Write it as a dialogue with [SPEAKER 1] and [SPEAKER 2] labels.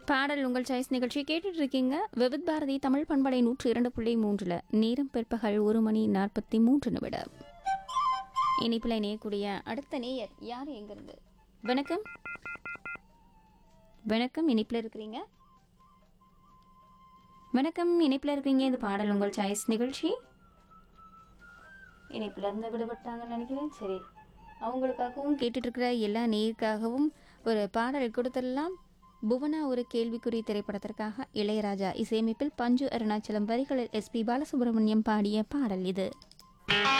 [SPEAKER 1] பாடல் உங்கள் சாய்ஸ் நிகழ்ச்சி கேட்டுட்டு இருக்கீங்க விவித் பாரதி தமிழ் பண்பலை நூற்று இரண்டு புள்ளி மூன்றுல நேரம் பிற்பகல் ஒரு மணி நாற்பத்தி மூன்று நிமிடம் இனிப்பில் இணையக்கூடிய அடுத்த நேயர் யார் எங்கிருந்து வணக்கம் வணக்கம் இனிப்பில் இருக்கிறீங்க வணக்கம் இனிப்பில் இருக்கீங்க இது பாடல் உங்கள் சாய்ஸ் நிகழ்ச்சி இணைப்பில் இருந்து விடுபட்டாங்கன்னு நினைக்கிறேன் சரி அவங்களுக்காகவும் கேட்டுட்டு இருக்கிற எல்லா நேருக்காகவும் ஒரு பாடலை கொடுத்துடலாம் புவனா ஒரு கேள்விக்குறி திரைப்படத்திற்காக இளையராஜா இசையமைப்பில் பஞ்சு அருணாச்சலம் வரிகளில் எஸ்பி பாலசுப்ரமணியம் பாடிய பாடல் இது